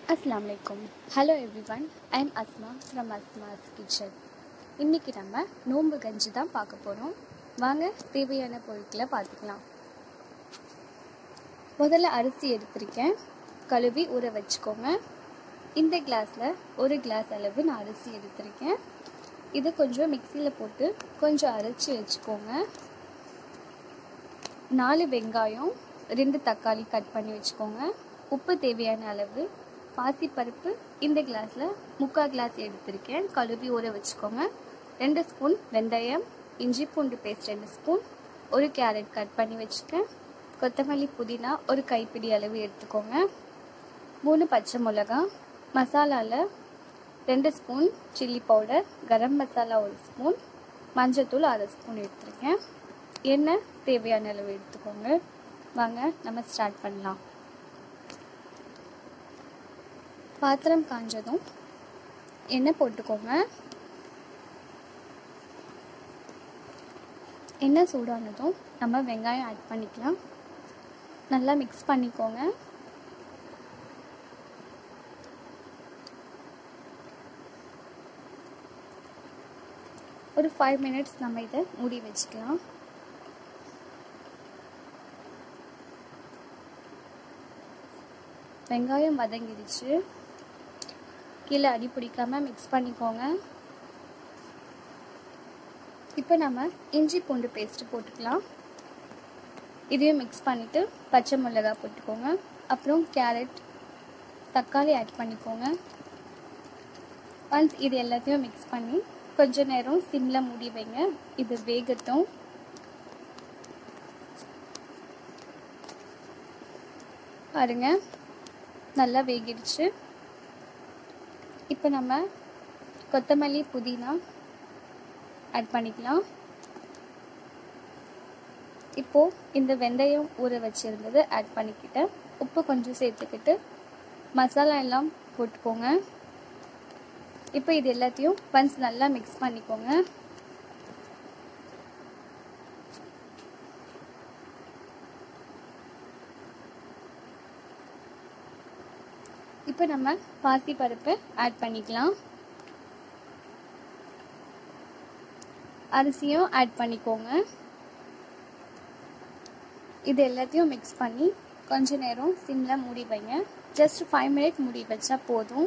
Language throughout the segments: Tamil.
அஸ்லாம் வலைக்கும் hello everyone I am Asma from Asma's kitchen இன்றைக்கி நம்ம நோன்பு கஞ்சி தான் பார்க்க போகிறோம் வாங்க தேவையான பொருட்களை பார்த்துக்கலாம் முதல்ல அரிசி எடுத்திருக்கேன் கழுவி ஊற வச்சுக்கோங்க இந்த கிளாஸில் ஒரு கிளாஸ் அளவு நான் அரிசி எடுத்திருக்கேன் இது கொஞ்சம் மிக்சியில் போட்டு கொஞ்சம் அரைச்சி வச்சுக்கோங்க நாலு வெங்காயம் ரெண்டு தக்காளி கட் பண்ணி வச்சுக்கோங்க உப்பு தேவையான அளவு பாசிப்பருப்பு இந்த கிளாஸில் முக்கால் கிளாஸ் எடுத்திருக்கேன் கழுவி ஊற வச்சுக்கோங்க ரெண்டு ஸ்பூன் வெந்தயம் இஞ்சி பூண்டு பேஸ்ட் ரெண்டு ஸ்பூன் ஒரு கேரட் கட் பண்ணி வச்சுக்கேன் கொத்தமல்லி புதினா ஒரு கைப்பிடி அளவு எடுத்துக்கோங்க மூணு பச்சை மிளகா மசாலாவில் ரெண்டு spoon chilli powder garam masala ஒரு ஸ்பூன் மஞ்சத்தூள் அரை ஸ்பூன் எடுத்துருக்கேன் எண்ணெய் தேவையான அளவு எடுத்துக்கோங்க வாங்க நம்ம ஸ்டார்ட் பண்ணலாம் பாத்திரம் காஞ்சதும் எண்ணெய் போட்டுக்கோங்க எண்ணெய் சூடானதும் நம்ம வெங்காயம் ஆட் பண்ணிக்கலாம் நல்லா மிக்ஸ் பண்ணிக்கோங்க ஒரு ஃபைவ் மினிட்ஸ் நம்ம இதை மூடி வச்சுக்கலாம் வெங்காயம் வதங்கிடுச்சு கீழே அடி பிடிக்காமல் மிக்ஸ் பண்ணிக்கோங்க இப்போ நம்ம இஞ்சி பூண்டு பேஸ்ட்டு போட்டுக்கலாம் இதையும் மிக்ஸ் பண்ணிவிட்டு பச்சை மிளகா போட்டுக்கோங்க அப்புறம் கேரட் தக்காளி ஆட் பண்ணிக்கோங்க ஒன்ஸ் இது எல்லாத்தையும் மிக்ஸ் பண்ணி கொஞ்ச நேரம் சிம்மில் மூடி வைங்க இது வேகட்டும் பாருங்க நல்லா வேகிடுச்சு இப்போ நம்ம கொத்தமல்லி புதினா ஆட் பண்ணிக்கலாம் இப்போது இந்த வெந்தயம் ஊற வச்சுருந்தது ஆட் பண்ணிக்கிட்டேன் உப்பு கொஞ்சம் சேர்த்துக்கிட்டு மசாலா எல்லாம் போட்டுக்கோங்க இப்போ இது எல்லாத்தையும் ஒன்ஸ் நல்லா மிக்ஸ் பண்ணிக்கோங்க இப்போ நம்ம பாசி பருப்பு ஆட் பண்ணிக்கலாம் அரிசியும் ஆட் பண்ணிக்கோங்க இது எல்லாத்தையும் மிக்ஸ் பண்ணி கொஞ்ச நேரம் சிம்மில் மூடி வைங்க ஜஸ்ட் ஃபைவ் மினிட் மூடி வச்சா போதும்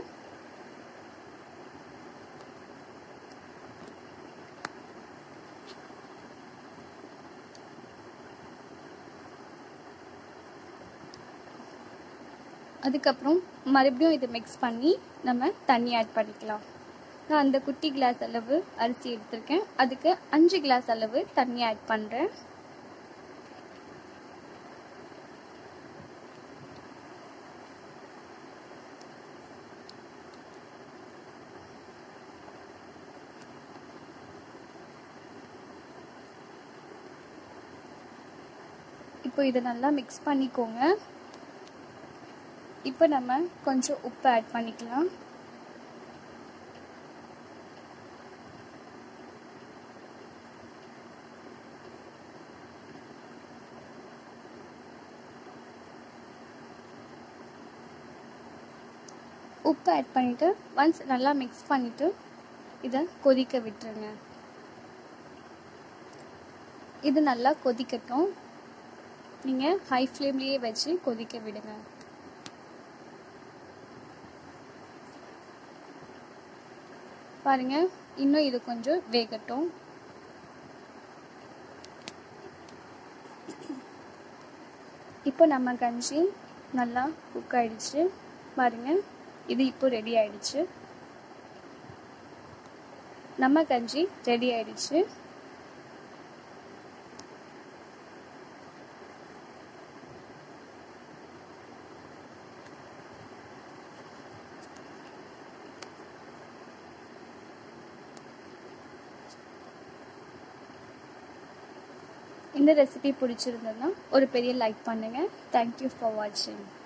அதுக்கப்புறம் மறுபடியும் இதை மிக்ஸ் பண்ணி நம்ம தண்ணி ஆட் பண்ணிக்கலாம் நான் அந்த குட்டி கிளாஸ் அளவு அரிசி எடுத்திருக்கேன் அதுக்கு அஞ்சு கிளாஸ் அளவு தண்ணி ஆட் பண்ணுறேன் இப்போ இதை நல்லா மிக்ஸ் பண்ணிக்கோங்க இப்போ நம்ம கொஞ்சம் உப்பு ஆட் பண்ணிக்கலாம் உப்பு ஆட் பண்ணிவிட்டு ஒன்ஸ் நல்லா மிக்ஸ் பண்ணிவிட்டு இதை கொதிக்க விட்டுருங்க இது நல்லா கொதிக்கட்டும் நீங்கள் ஹை ஃப்ளேம்லேயே வச்சு கொதிக்க விடுங்க பாருங்க இன்னும் இது கொஞ்சம் வேகட்டும் இப்போ நம்ம கஞ்சி நல்லா குக் ஆயிடுச்சு பாருங்க இது இப்போ ரெடி ஆயிடுச்சு நம்ம கஞ்சி ரெடி ஆயிடுச்சு இந்த ரெசிபி பிடிச்சிருந்ததுன்னா ஒரு பெரிய லைக் பண்ணுங்கள் தேங்க்யூ ஃபார் வாட்சிங்